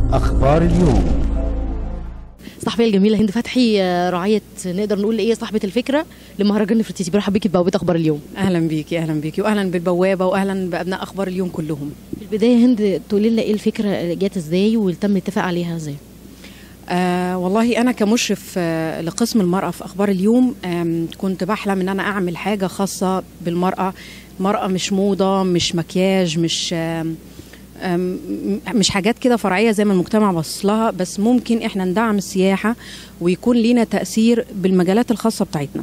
أخبار اليوم الصحفيه الجميله هند فتحي آه، راعيه نقدر نقول ايه صاحبه الفكره لمهرجان نفرتيتي برحب بيكي ببوابه اخبار اليوم اهلا بيكي اهلا بيكي واهلا بالبوابه واهلا بابناء اخبار اليوم كلهم في البدايه هند تقولي لنا ايه الفكره جت ازاي وتم الاتفاق عليها ازاي آه والله انا كمشرف آه لقسم المراه في اخبار اليوم آم، كنت بحلم ان انا اعمل حاجه خاصه بالمراه المراه مش موضه مش مكياج مش آم، آم، مش حاجات كده فرعيه زي ما المجتمع بص لها بس ممكن احنا ندعم السياحه ويكون لينا تاثير بالمجالات الخاصه بتاعتنا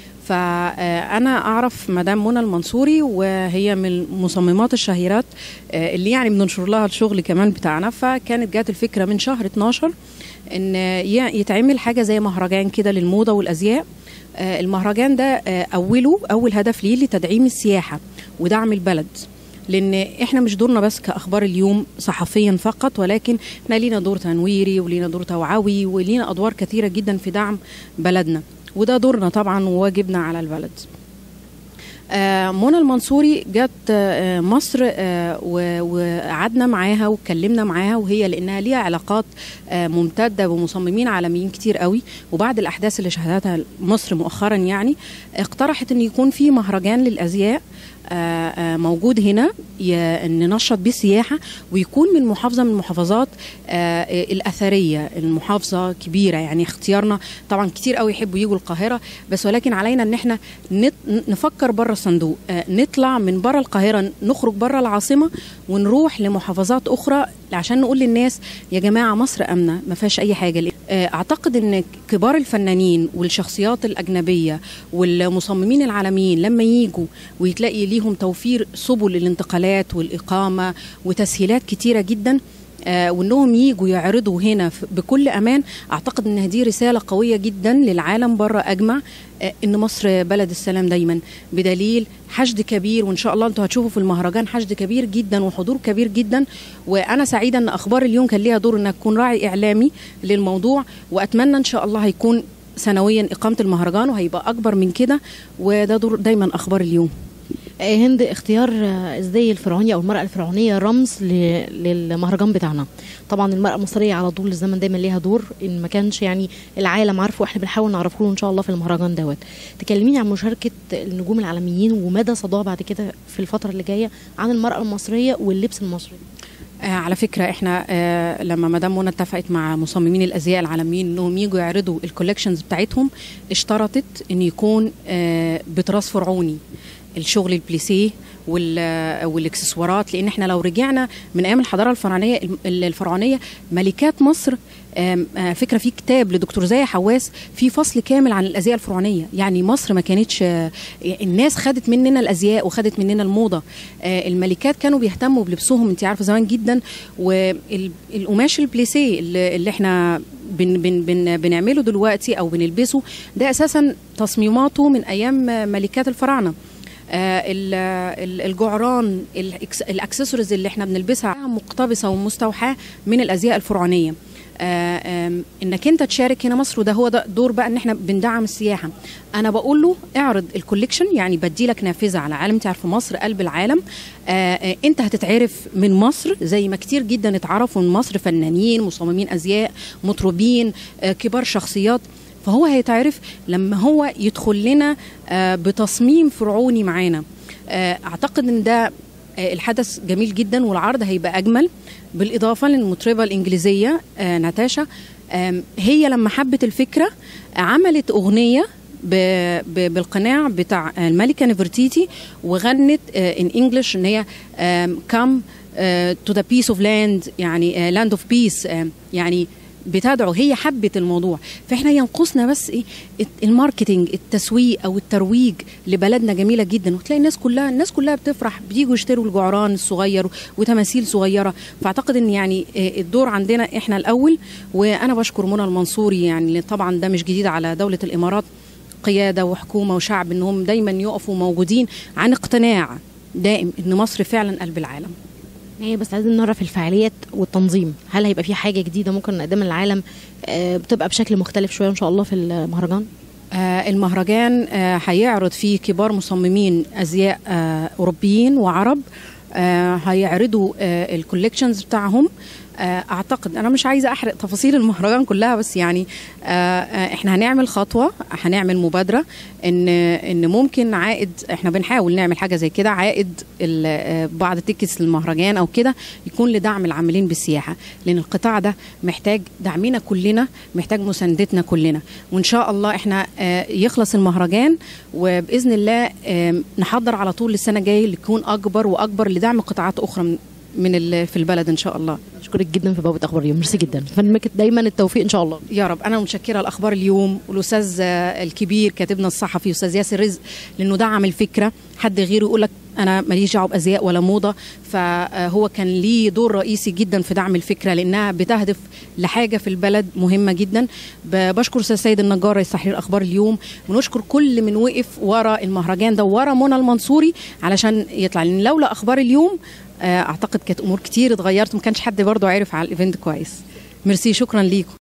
فانا اعرف مدام منى المنصوري وهي من المصممات الشهيرات آه، اللي يعني بننشر لها الشغل كمان بتاعنا فكانت جات الفكره من شهر 12 ان ي- يتعمل حاجه زي مهرجان كده للموضه والازياء آه، المهرجان ده آه، اوله اول هدف ليه لتدعيم السياحه ودعم البلد لان احنا مش دورنا بس كاخبار اليوم صحفيا فقط ولكن احنا لينا دور تنويري ولينا دور توعوي ولينا ادوار كثيره جدا في دعم بلدنا وده دورنا طبعا وواجبنا على البلد آه، منى المنصوري جت آه، مصر آه، و- وقعدنا معاها واتكلمنا معاها وهي لانها ليها علاقات آه، ممتده بمصممين عالميين كتير قوي وبعد الاحداث اللي شهدتها مصر مؤخرا يعني اقترحت ان يكون في مهرجان للازياء آه، آه، موجود هنا ي- ننشط بيه السياحه ويكون من محافظه من المحافظات آه، الاثريه المحافظه كبيره يعني اختيارنا طبعا كتير قوي يحبوا يجوا القاهره بس ولكن علينا ان احنا نت- نفكر بره الصندوق آه، نطلع من بره القاهره نخرج بره العاصمه ونروح لمحافظات اخرى عشان نقول للناس يا جماعه مصر امنه ما فيهاش اي حاجه آه، اعتقد ان كبار الفنانين والشخصيات الاجنبيه والمصممين العالميين لما يجوا ويتلاقي ليهم توفير سبل الانتقالات والاقامه وتسهيلات كتيره جدا آه، وانهم يجوا يعرضوا هنا ف- بكل امان اعتقد ان دي رساله قويه جدا للعالم بره اجمع آه، ان مصر بلد السلام دايما بدليل حشد كبير وان شاء الله انتوا هتشوفوا في المهرجان حشد كبير جدا وحضور كبير جدا وانا سعيده ان اخبار اليوم كان ليها دور انها تكون راعي اعلامي للموضوع واتمنى ان شاء الله هيكون سنويا اقامه المهرجان وهيبقى اكبر من كده وده دور دايما اخبار اليوم آه، هند اختيار آه، ازاي الفرعونيه او المراه الفرعونيه رمز ل- للمهرجان بتاعنا طبعا المراه المصريه على طول الزمن دايما ليها دور ان ما كانش يعني العالم عارفه واحنا بنحاول نعرفه له ان شاء الله في المهرجان دوت تكلميني عن مشاركه النجوم العالميين ومدى صداها بعد كده في الفتره اللي جايه عن المراه المصريه واللبس المصري آه على فكره احنا آه لما مدام منى اتفقت مع مصممين الازياء العالميين انهم يجوا يعرضوا الكولكشنز بتاعتهم اشترطت ان يكون آه بتراث فرعوني الشغل البليسيه وال- والاكسسوارات لان احنا لو رجعنا من ايام الحضاره الفرعونيه الفرعونيه ملكات مصر آم، آه، فكره في كتاب لدكتور زاهي حواس في فصل كامل عن الازياء الفرعونيه يعني مصر ما كانتش آه، الناس خدت مننا الازياء وخدت مننا الموضه آه، الملكات كانوا بيهتموا بلبسهم انت عارفه زمان جدا والقماش البليسيه اللي اللي احنا بن بن بن بنعمله دلوقتي او بنلبسه ده اساسا تصميماته من ايام آه، ملكات الفراعنه آه، ال- ال- الجعران الإكس- الاكسسوارز اللي احنا بنلبسها مقتبسه ومستوحاه من الازياء الفرعونيه آه، آم، انك انت تشارك هنا مصر وده هو ده دور بقى ان احنا بندعم السياحه انا بقول له اعرض الكوليكشن يعني بدي لك نافذه على عالم انت عارفه مصر قلب العالم آه، آه، انت هتتعرف من مصر زي ما كتير جدا اتعرفوا من مصر فنانين مصممين ازياء مطربين آه، كبار شخصيات فهو هيتعرف لما هو يدخل لنا آه، بتصميم فرعوني معانا آه، اعتقد ان ده آه، الحدث جميل جدا والعرض هيبقى اجمل بالاضافه للمطربه الانجليزيه آه، ناتاشا آم، هي لما حبت الفكره عملت اغنيه ب- ب- بالقناع بتاع الملكه نفرتيتي وغنت ان انجلش ان هي كم تو ذا بيس اوف لاند يعني لاند اوف بيس يعني بتدعو هي حبت الموضوع فاحنا ينقصنا بس ايه الت- الماركتينج التسويق او الترويج لبلدنا جميله جدا وتلاقي الناس كلها الناس كلها بتفرح بييجوا يشتروا الجعران الصغير وتماثيل صغيره فاعتقد ان يعني آه، الدور عندنا احنا الاول وانا بشكر منى المنصوري يعني طبعا ده مش جديد على دوله الامارات قياده وحكومه وشعب انهم دايما يقفوا موجودين عن اقتناع دائم ان مصر فعلا قلب العالم هي بس عايزين نعرف الفعاليات والتنظيم هل هيبقى في حاجه جديده ممكن نقدمها للعالم آه، بتبقى بشكل مختلف شويه ان شاء الله في المهرجان آه، المهرجان آه، هيعرض فيه كبار مصممين ازياء آه، اوروبيين وعرب آه، هيعرضوا الكوليكشنز بتاعهم آه، اعتقد انا مش عايزه احرق تفاصيل المهرجان كلها بس يعني آه، آه، احنا هنعمل خطوه هنعمل مبادره ان ان ممكن عائد احنا بنحاول نعمل حاجه زي كده عائد ال- آه، بعض تيكتس للمهرجان او كده يكون لدعم العاملين بالسياحه لان القطاع ده محتاج دعمنا كلنا محتاج مساندتنا كلنا وان شاء الله احنا آه، يخلص المهرجان وباذن الله آه، نحضر على طول للسنه الجايه يكون اكبر واكبر لدعم قطاعات اخرى من- من ال- في البلد ان شاء الله اشكرك جدا في بوابه اخبار اليوم ميرسي جدا فنمك دايما التوفيق ان شاء الله يا رب انا متشكره لاخبار اليوم والاستاذ آه، الكبير كاتبنا الصحفي استاذ ياسر رزق لانه دعم الفكره حد غيره يقول لك انا ماليش دعوه بازياء ولا موضه فهو كان ليه دور رئيسي جدا في دعم الفكره لانها بتهدف لحاجه في البلد مهمه جدا ب- بشكر استاذ سيد النجار رئيس تحرير اخبار اليوم ونشكر كل من وقف ورا المهرجان ده ورا منى المنصوري علشان يطلع لان لولا اخبار اليوم آه، اعتقد كانت امور كتير اتغيرت وما كانش حد برضه عارف على الايفنت كويس ميرسي شكرا ليكم